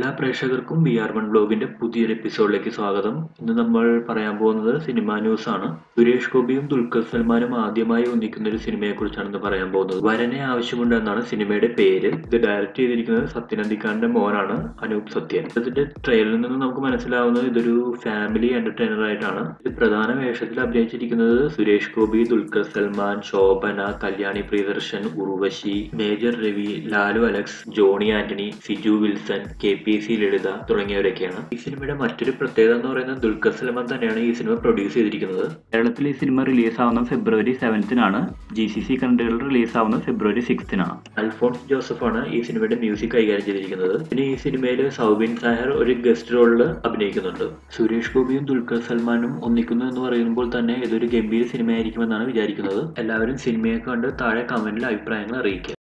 എല്ലാ പ്രേക്ഷകർക്കും V R one ബ്ലോഗിന്റെ പുതിയൊരു എപ്പിസോഡിലേക്ക് സ്വാഗതം ഇന്ന് നമ്മൾ പറയാൻ പോകുന്നത് സിനിമാ ന്യൂസ് ആണ് സുരേഷ് ഗോപിയും ദുൽഖർ സൽമാനും ആദ്യമായി ഒന്നിക്കുന്ന ഒരു സിനിമയെ കുറിച്ചാണ് ഇന്ന് പറയാൻ പോകുന്നത് വരനെ ആവശ്യമുണ്ട് എന്നാണ് സിനിമയുടെ പേര് ഇത് ഡയറക്ട് ചെയ്തിരിക്കുന്നത് സത്യനന്ദിക്കാരന്റെ മോനാണ് അനൂപ് സത്യൻ ഇതിന്റെ ട്രെയിലറിൽ നിന്ന് നമുക്ക് മനസ്സിലാവുന്നത് ഇതൊരു ഫാമിലി എന്റർടൈനർ ആയിട്ടാണ് ഇത് പ്രധാന വേഷത്തിൽ അഭിനയിച്ചിരിക്കുന്നത് Suresh Gopi Dulquer Salmaan Shobana Kalyani Priyadarshan Urvashi major Ravi Lalu Alex Johny Antony Siju Wilson K P C Lalitha തുടങ്ങിയവരൊക്കെയാണ് ഈ സിനിമയുടെ മറ്റൊരു പ്രത്യേകത എന്ന് പറയുന്നത് ദുൽഖർ സൽമാൻ തന്നെയാണ് ഈ സിനിമ പ്രൊഡ്യൂസ് ചെയ്തിരിക്കുന്നത് കേരളത്തിൽ ഈ സിനിമ റിലീസ് ആവുന്ന ഫെബ്രുവരി സെവൻത്തിനാണ് ജി സി സി കൺട്രികളിൽ റിലീസ് ആവുന്ന ഫെബ്രുവരി സിക്സ്തിനാണ് അൽഫോൺസ് ജോസഫ് ആണ് ഈ സിനിമയുടെ മ്യൂസിക് കൈകാര്യം ചെയ്തിരിക്കുന്നത് പിന്നെ ഈ സിനിമയിൽ സൗബിൻ സാഹർ ഒരു ഗസ്റ്റ് റോളിൽ അഭിനയിക്കുന്നുണ്ട് സുരേഷ് ഗോപിയും ദുൽഖർ സൽമാനും ഒന്നിക്കുന്നു എന്ന് പറയുമ്പോൾ തന്നെ ഇതൊരു ഗംഭീര സിനിമയായിരിക്കുമെന്നാണ് വിചാരിക്കുന്നത് എല്ലാവരും സിനിമയെ കണ്ട് താഴെ കമന്റിൽ അഭിപ്രായങ്ങൾ അറിയിക്കുക